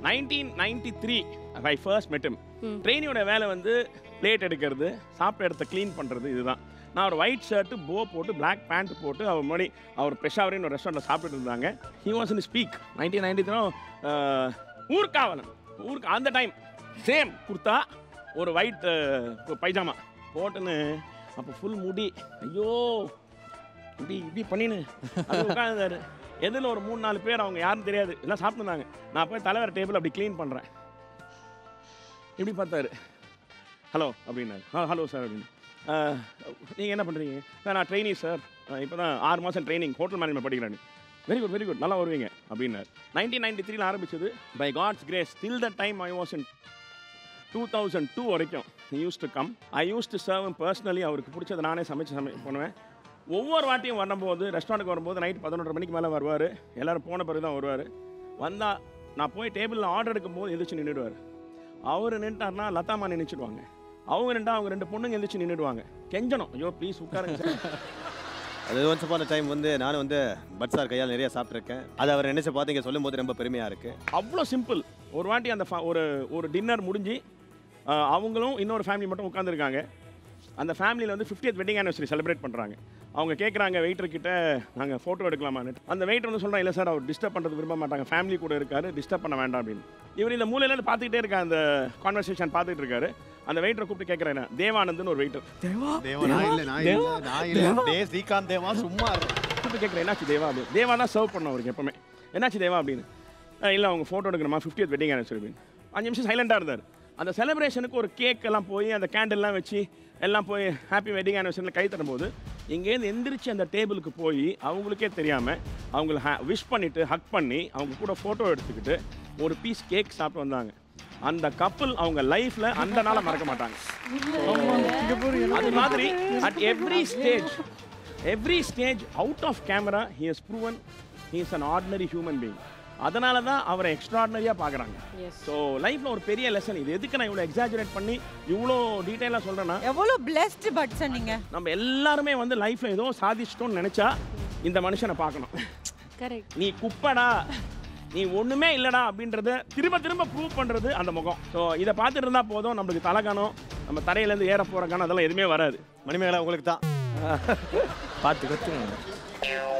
Nineteen ninety three I first மெட்டும் ட்ரெயினியோட வேலை வந்து பிளேட் எடுக்கிறது சாப்பிட்ட இடத்த க்ளீன் பண்ணுறது இதுதான் நான் ஒரு ஒயிட் ஷர்ட்டு போ போட்டு Black பேண்ட் போட்டு அவர் முன்னாடி அவர் பெஷாவரின்னு ஒரு ரெஸ்டாரண்ட்டில் சாப்பிட்டுட்டு இருந்தாங்க he was in speak nineteen ninety three Oorkavalan ஊருக்கு அந்த டைம் சேம் குர்த்தா ஒரு ஒயிட் பைஜாமா போட்டுன்னு அப்போ ஃபுல் முடி ஐயோ இப்படி இப்படி பண்ணின்னு அது உட்காந்துருந்தாரு எதில் ஒரு மூணு நாலு பேர் அவங்க யாருன்னு தெரியாது எல்லாம் சாப்பிட்டுருந்தாங்க நான் போய் தலைவர் டேபிள் அப்படி க்ளீன் பண்ணுறேன் இப்படி பார்த்தாரு ஹலோ அப்படின்னாரு ஆ ஹலோ சார் அப்படின்னு நீங்கள் என்ன பண்ணுறீங்க சார் நான் ட்ரைனிங் சார் இப்போ தான் ஆறு மாதம் ட்ரைனிங் ஹோட்டல் மேனேஜ்மெண்ட் படிக்கிறேன் வெரி குட் வெரி குட் நல்லா வருவீங்க அப்படின்னாரு நைன்டீன் நைன்டி த்ரீல ஆரம்பிச்சது by God's grace till the time I was in two thousand two வரைக்கும் used to come I used to serve personally அவருக்கு பிடிச்சதை நானே சமைச்சு சமை பண்ணுவேன் ஒவ்வொரு வாட்டியும் வரும்போது ரெஸ்டாரண்ட்டுக்கு வரும்போது நைட் பதினொன்றரை மணிக்கு மேலே வருவார் எல்லோரும் போன பிறகு தான் வருவார் வந்தால் நான் போய் டேபிளில் ஆர்டர் எடுக்கும்போது எந்திரிச்சு நின்றுடுவார் அவர் நின்ட்டார்னா லதாமா நின்றுச்சிடுவாங்க அவங்க நின்றா அவங்க ரெண்டு பொண்ணுங்க எந்திரிச்சு நின்றுடுவாங்க கெஞ்சணும் ஐயோ ப்ளீஸ் உட்காருங்க சார் அது ஒன்ஸ் அப்பான டைம் வந்து நானும் வந்து பட் சார் கையால் நிறைய சாப்பிட்ருக்கேன் அதை அவர் நினைச்சு பார்த்து இங்கே சொல்லும் போது ரொம்ப பெருமையாக இருக்குது அவ்வளோ சிம்பிள் ஒரு வாட்டி அந்த fa- ஒரு ஒரு டின்னர் முடிஞ்சு ஆஹ், அவங்களும் இன்னொரு ஃபேமிலி மட்டும் உட்காந்துருக்காங்க அந்த ஃபேமிலியில் வந்து 50th வெட்டிங் ஆனிவர்சரி செலிப்ரேட் பண்ணுறாங்க அவங்க கேட்குறாங்க வெயிட்டர் கிட்ட நாங்கள் ஃபோட்டோ எடுக்கலாமான்னு அந்த வெயிட்டர் வந்து சொல்கிறாங்க இல்லை சார் அவர் டிஸ்டர்ப் பண்ணுறது விரும்ப மாட்டாங்க ஃபேமிலி கூட இருக்காரு டிஸ்டர்ப் பண்ண வேண்டாம் அப்படின்னு இவர் இந்த மூலையில இருந்து பார்த்துக்கிட்டே இருக்கா அந்த கான்வர்சேஷன் பார்த்துட்டு இருக்காரு அந்த வெயிட்டரை கூப்பிட்டு கேட்குறேன் தேவானந்த்னு ஒரு வெயிட்டர் தேவா நான் இல்ல நான் இல்ல நான் இல்ல டே ஸ்ரீகாந்த் தேவா சும்மா இரு. கூப்பிட்டு கேட்குறேன் என்னாச்சு தேவா அப்படின்னு தேவா தான் சர்வ் பண்ண அவருக்கு எப்பவுமே என்னாச்சு தேவா அப்படின்னு "அஹ், இல்லை அவங்க ஃபோட்டோ எடுக்கணுமா 50th வெட்டிங் ஆனிவர்சரி அப்படின்னு அஞ்சு நிமிஷம் சைலண்டாக இருந்தார் அந்த செலிப்ரேஷனுக்கு ஒரு கேக் எல்லாம் போய் அந்த கேண்டல்லாம் வச்சு எல்லாம் போய் ஹாப்பி வெட்டிங் ஆனிவர்சரியில் கை தரும்போது இங்கேருந்து எந்திரிச்சு அந்த டேபிளுக்கு போய் அவங்களுக்கே தெரியாமல் அவங்கள விஷ் பண்ணிவிட்டு ஹக் பண்ணி அவங்க கூட ஃபோட்டோ எடுத்துக்கிட்டு ஒரு பீஸ் கேக் சாப்பிட்டு வந்தாங்க அந்த கப்பல் அவங்க லைஃப்ல அந்த நாளை மறக்க மாட்டாங்க அது மாதிரி at every stage every stage out of camera he has proven he is an ordinary human being அதனால தான் அவரை எக்ஸ்ட்ராடினரியாக பார்க்குறாங்க ஸோ லைஃப்பில் ஒரு பெரிய லெசன் இது எதுக்கு நான் இவ்வளோ எக்ஸாஜுரேட் பண்ணி இவ்வளோ டீட்டெயிலாக சொல்கிறேன்னா எவ்வளவு பிளெஸ்ட் பட் நீங்க நம்ம எல்லாருமே வந்து லைஃப்பில் ஏதோ சாதிச்சிட்டோம்னு நினச்சா இந்த மனுஷனை பார்க்கணும் கரெக்ட் நீ குப்படா நீ ஒண்ணுமே இல்லடா அப்படின்றத திரும்ப திரும்ப ப்ரூவ் பண்றது அந்த முகம் ஸோ இதை பார்த்துட்டு இருந்தா போதும் நம்மளுக்கு தலகானம் நம்ம தரையிலேருந்து ஏற போற கானம் அதெல்லாம் எதுவுமே வராது மணிமேகலா உங்களுக்கு தான் பார்த்து கற்றுங்க